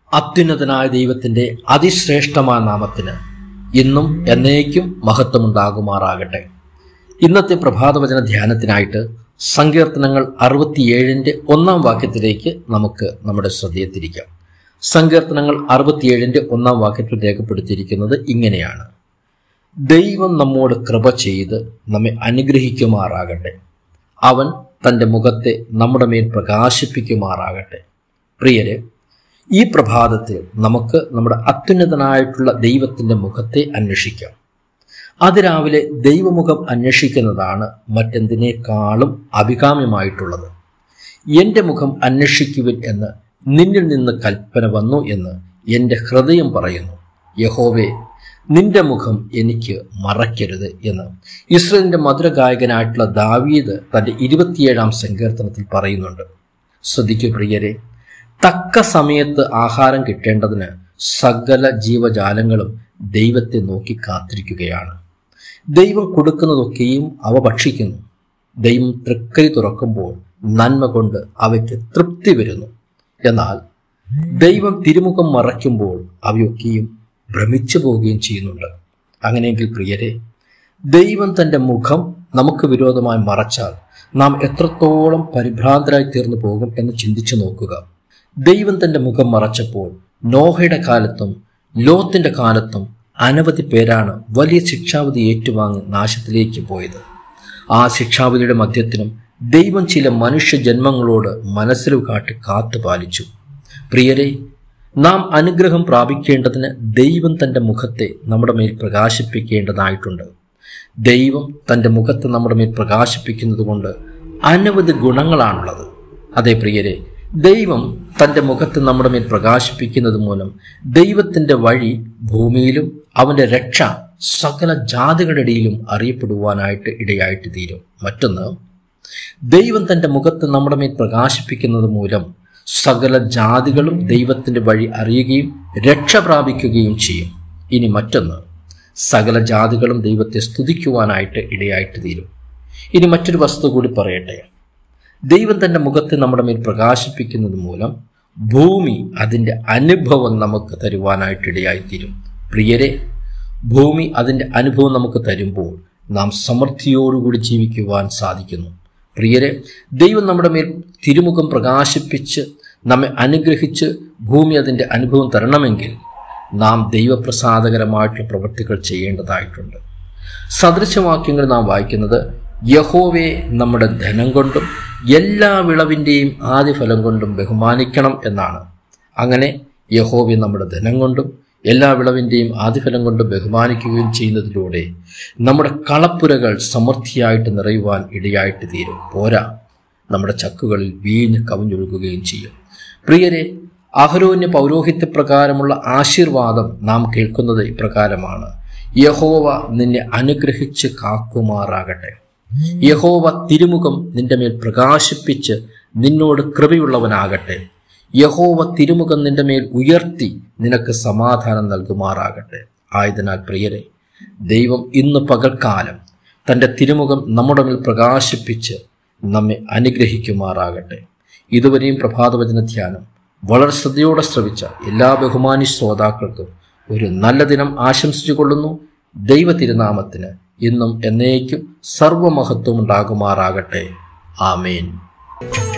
അത്യുന്നതനായ ദൈവത്തിന്റെ അതിശ്രേഷ്ഠമായ നാമത്തിന് ഇന്നും എന്നേക്കും മഹത്വമുണ്ടാകുമാറാകട്ടെ ഇന്നത്തെ പ്രഭാതവചന ധ്യാനത്തിനായിട്ട് സങ്കീർത്തനങ്ങൾ അറുപത്തിയേഴിന്റെ ഒന്നാം വാക്യത്തിലേക്ക് നമുക്ക് നമ്മുടെ ശ്രദ്ധയെ തിരിക്കാം സങ്കീർത്തനങ്ങൾ അറുപത്തിയേഴിന്റെ ഒന്നാം വാക്യത്തിൽ രേഖപ്പെടുത്തിയിരിക്കുന്നത് ഇങ്ങനെയാണ് ദൈവം നമ്മോട് കൃപ ചെയ്ത് നമ്മെ അനുഗ്രഹിക്കുമാറാകട്ടെ അവൻ തൻ്റെ മുഖത്തെ നമ്മുടെ മേൽ പ്രകാശിപ്പിക്കുമാറാകട്ടെ പ്രിയരെ ഈ പ്രഭാതത്തിൽ നമുക്ക് നമ്മുടെ അത്യുന്നതനായിട്ടുള്ള ദൈവത്തിൻ്റെ മുഖത്തെ അന്വേഷിക്കാം അതിരാവിലെ ദൈവമുഖം അന്വേഷിക്കുന്നതാണ് മറ്റെന്തിനേക്കാളും അഭികാമ്യമായിട്ടുള്ളത് എൻ്റെ മുഖം അന്വേഷിക്കുവിൻ എന്ന് നിന്നിൽ നിന്ന് കൽപ്പന വന്നു എന്ന് എൻ്റെ ഹൃദയം പറയുന്നു യഹോവേ നിന്റെ മുഖം എനിക്ക് മറയ്ക്കരുത് എന്ന് ഇസ്രയേലിന്റെ മധുരഗായകനായിട്ടുള്ള ദാവീദ് തന്റെ ഇരുപത്തിയേഴാം സങ്കീർത്തനത്തിൽ പറയുന്നുണ്ട് ശ്രദ്ധിക്കൂ പ്രിയരെ തക്ക സമയത്ത് ആഹാരം കിട്ടേണ്ടതിന് സകല ജീവജാലങ്ങളും ദൈവത്തെ നോക്കി കാത്തിരിക്കുകയാണ് ദൈവം കൊടുക്കുന്നതൊക്കെയും അവ ഭക്ഷിക്കുന്നു ദൈവം തൃക്കൈ തുറക്കുമ്പോൾ നന്മ കൊണ്ട് അവയ്ക്ക് തൃപ്തി വരുന്നു എന്നാൽ ദൈവം തിരുമുഖം മറയ്ക്കുമ്പോൾ അവയൊക്കെയും ഭ്രമിച്ചു പോവുകയും ചെയ്യുന്നുണ്ട് അങ്ങനെയെങ്കിൽ പ്രിയരെ ദൈവം തൻ്റെ മുഖം നമുക്ക് വിരോധമായി മറച്ചാൽ നാം എത്രത്തോളം പരിഭ്രാന്തരായി തീർന്നു പോകും എന്ന് ചിന്തിച്ചു നോക്കുക ദൈവം തൻ്റെ മുഖം മറച്ചപ്പോൾ നോഹയുടെ കാലത്തും ലോത്തിന്റെ കാലത്തും അനവധി പേരാണ് വലിയ ശിക്ഷാവിധി ഏറ്റുവാങ്ങി നാശത്തിലേക്ക് പോയത് ആ ശിക്ഷാവിധിയുടെ മധ്യത്തിനും ദൈവം ചില മനുഷ്യ ജന്മങ്ങളോട് മനസ്സിൽ കാട്ടി കാത്തു പാലിച്ചു പ്രിയരെ നാം അനുഗ്രഹം പ്രാപിക്കേണ്ടതിന് ദൈവം തൻ്റെ മുഖത്തെ നമ്മുടെ മേൽ പ്രകാശിപ്പിക്കേണ്ടതായിട്ടുണ്ട് ദൈവം തൻ്റെ മുഖത്തെ നമ്മുടെ മേൽ പ്രകാശിപ്പിക്കുന്നത് കൊണ്ട് അനവധി ഗുണങ്ങളാണുള്ളത് അതേ പ്രിയരെ ദൈവം തൻ്റെ മുഖത്ത് നമ്മുടെ മേൽ പ്രകാശിപ്പിക്കുന്നത് മൂലം ദൈവത്തിൻ്റെ വഴി ഭൂമിയിലും അവൻ്റെ രക്ഷ സകല ജാതികളുടെ ഇടയിലും അറിയപ്പെടുവാനായിട്ട് ഇടയായിട്ട് തീരും മറ്റൊന്ന് ദൈവം തൻ്റെ മുഖത്ത് നമ്മുടെ മേൽ പ്രകാശിപ്പിക്കുന്നത് മൂലം സകല ജാതികളും ദൈവത്തിൻ്റെ വഴി അറിയുകയും രക്ഷ പ്രാപിക്കുകയും ചെയ്യും ഇനി മറ്റൊന്ന് സകല ജാതികളും ദൈവത്തെ സ്തുതിക്കുവാനായിട്ട് ഇടയായിട്ട് തീരും ഇനി മറ്റൊരു വസ്തു കൂടി പറയട്ടെ ദൈവം തൻ്റെ മുഖത്തെ നമ്മുടെ മേൽ പ്രകാശിപ്പിക്കുന്നത് മൂലം ഭൂമി അതിൻ്റെ അനുഭവം നമുക്ക് തരുവാനായിട്ട് ഇടയായിത്തീരും പ്രിയരെ ഭൂമി അതിൻ്റെ അനുഭവം നമുക്ക് തരുമ്പോൾ നാം സമൃദ്ധിയോടുകൂടി ജീവിക്കുവാൻ സാധിക്കുന്നു പ്രിയരെ ദൈവം നമ്മുടെ മേൽ തിരുമുഖം പ്രകാശിപ്പിച്ച് നമ്മെ അനുഗ്രഹിച്ച് ഭൂമി അതിൻ്റെ അനുഭവം തരണമെങ്കിൽ നാം ദൈവപ്രസാദകരമായിട്ടുള്ള പ്രവൃത്തികൾ ചെയ്യേണ്ടതായിട്ടുണ്ട് സദൃശവാക്യങ്ങൾ നാം വായിക്കുന്നത് യഹോവെ നമ്മുടെ ധനം കൊണ്ടും എല്ലാ വിളവിൻ്റെയും ആദ്യഫലം കൊണ്ടും ബഹുമാനിക്കണം എന്നാണ് അങ്ങനെ യഹോവെ നമ്മുടെ ധനം കൊണ്ടും എല്ലാ വിളവിൻ്റെയും ആദ്യഫലം കൊണ്ട് ബഹുമാനിക്കുകയും ചെയ്യുന്നതിലൂടെ നമ്മുടെ കളപ്പുരകൾ സമൃദ്ധിയായിട്ട് നിറയുവാൻ ഇടയായിട്ട് തീരും പോരാ നമ്മുടെ ചക്കുകളിൽ വീഞ്ഞ് കവിഞ്ഞൊഴുകുകയും ചെയ്യും പ്രിയരെ അഹരോന്യ പൗരോഹിത്യ പ്രകാരമുള്ള ആശീർവാദം നാം കേൾക്കുന്നത് ഇപ്രകാരമാണ് യഹോവ നിന്നെ അനുഗ്രഹിച്ച് കാക്കുമാറാകട്ടെ യഹോവ തിരുമുഖം നിന്റെ മേൽ പ്രകാശിപ്പിച്ച് നിന്നോട് കൃപയുള്ളവനാകട്ടെ യഹോവ തിരുമുഖം നിന്റെ മേൽ ഉയർത്തി നിനക്ക് സമാധാനം നൽകുമാറാകട്ടെ ആയതിനാൽ പ്രിയരെ ദൈവം ഇന്ന് പകൽക്കാലം തൻ്റെ തിരുമുഖം നമ്മുടെ മേൽ പ്രകാശിപ്പിച്ച് നമ്മെ അനുഗ്രഹിക്കുമാറാകട്ടെ ഇതുവരെയും പ്രഭാതവചന ധ്യാനം വളരെ ശ്രദ്ധയോടെ ശ്രവിച്ച എല്ലാ ബഹുമാനി ശ്രോതാക്കൾക്കും ഒരു നല്ല ദിനം ആശംസിച്ചു കൊള്ളുന്നു ദൈവ തിരുനാമത്തിന് ഇന്നും എന്നേക്കും സർവമഹത്വം ഉണ്ടാകുമാറാകട്ടെ ആമേൻ